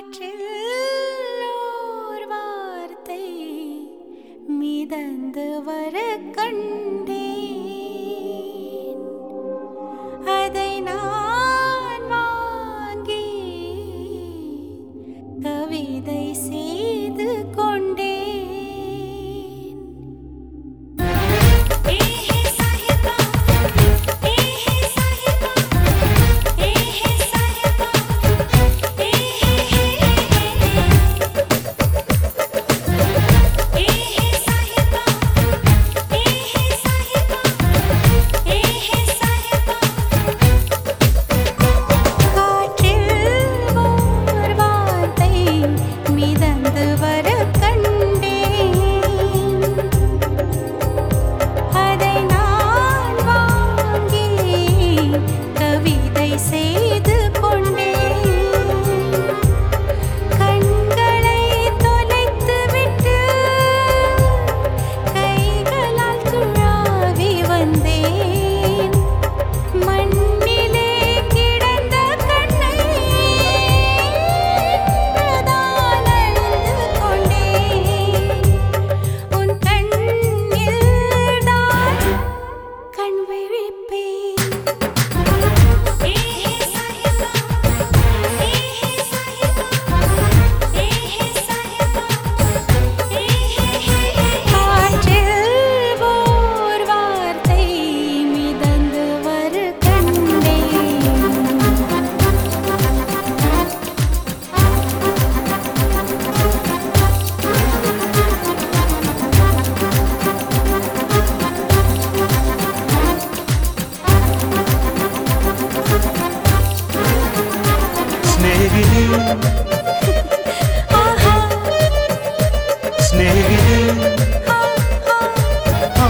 காற்றில் ஓர் வார்த்தை மிதந்து வர கண்டேன் அதை நான் வாங்கி கவிதை செய்து கொண்டேன் ஏஹே சாஹிபா ஏஹே சாஹிபா ஏஹே சாஹிபா ஏஹே ஏஹே சாஹிபா ஏஹே சாஹிபா ஏஹே சாஹிபா காற்றில் ஓர் வார்த்தை மிதந்து வர கண்டேன் அதை நான் வாங்கி கவிதை செய்து கொண்டேன் கண்களை தொலைத்துவிட்டு கைகளால் துழாவி வந்தேன் மண்ணிலே கிடந்த கண்ணை தான் அழுது கொண்டேன் உன் கண்ணில் தான் கண் விழிப்பேன் ஏஹே சாஹிபா ஏஹே சாஹிபா ஏஹே சாஹிபா ஏஹே காற்றில் ஓர் வார்த்தை மிதந்து வர கண்டேன் സ്നേഹിതേ ஆஹா സ്നേഹിതേ ആ,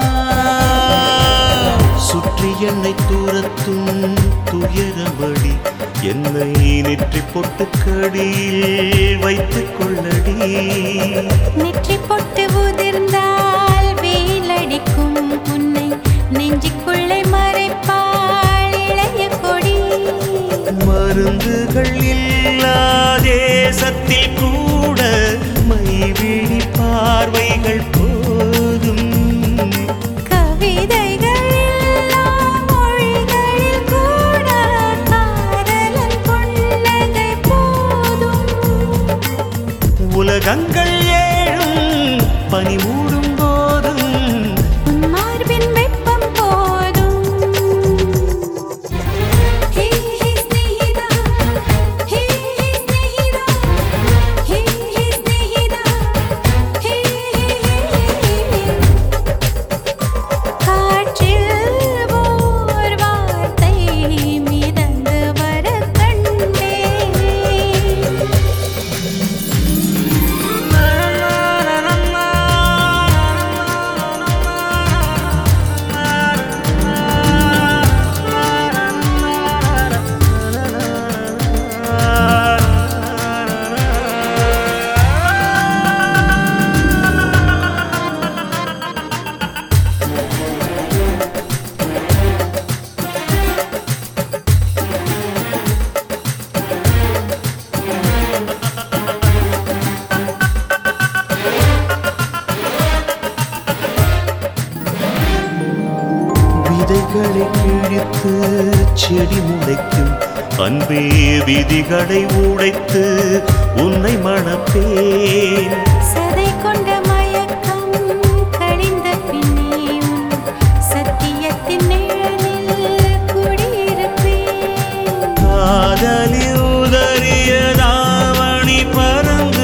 சுற்றி என்னை தூரத்தும் துயரமடி என்னை நெற்றி பொட்டு கடியில் வைத்துக் கொள்ளடி நெற்றி பொட்டு உதிர்ந்தால் வெயிலடிக்கும் உன்னை நெஞ்சுக்குள்ளே மறைப்பாள் இளைய கொடி மருந்துகள் இல்லா தேசத்தில் கூட மைவிழி பார்வைகள் போதும் கவிதைகள் இல்லா மொழிகளில் கூட காதலன் புன்னகை போதும் உலகங்கள் ஏழும் பனி மூடும் போதும் உன் மார்பின் வெப்பம் போதும் ஹே ஹே ஸ்நேகிதா ஹே ஹே ஸ்நேகிதா ஹே ஹே ஸ்நேகிதா ஹே ஹே காற்றில் ஓர் வார்த்தை மிதந்து வர கண்டேன் விதைகளை கிழித்து செடி முளைக்கும் அன்பே விதிகளை உடைத்து உன்னை மணப்பேன் சதை கொண்ட மயக்கம் கழிந்த பின்னே உன் சத்தியத்தின் நிழலில் குடியிருப்பேன் காதலில் உதறிய தாவணி பறந்து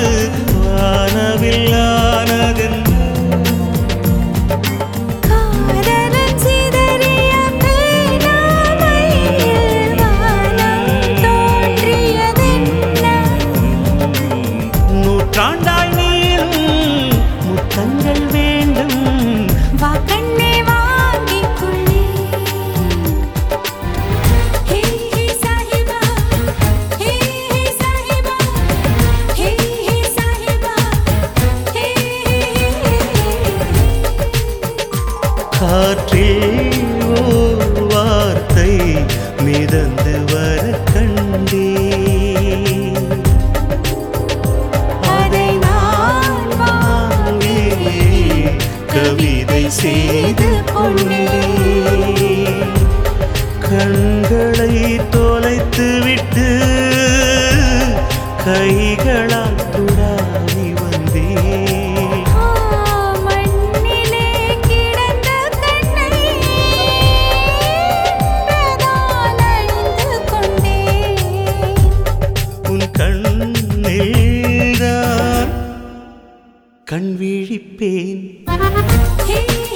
வானவில்லானதென்று காதலன் சிதறிய பேராமையில் வானம் தோன்றியதென்ன நூற்றாண்டாய் நீளும் முத்தங்கள் வேண்டும் வா கண்ணே வாங்கிக் கொள்ளே ஹே ஹே சாஹிபா கண்களை தொலைத்து விட்டு கைகளால் துடாவி வந்தேன் ஆ, மண்ணிலே கிடந்த கண்ணை பிரதான் அழிந்து கொண்டேன் உன் கண்ணில்தான் கண் விழிப்பேன் ஹே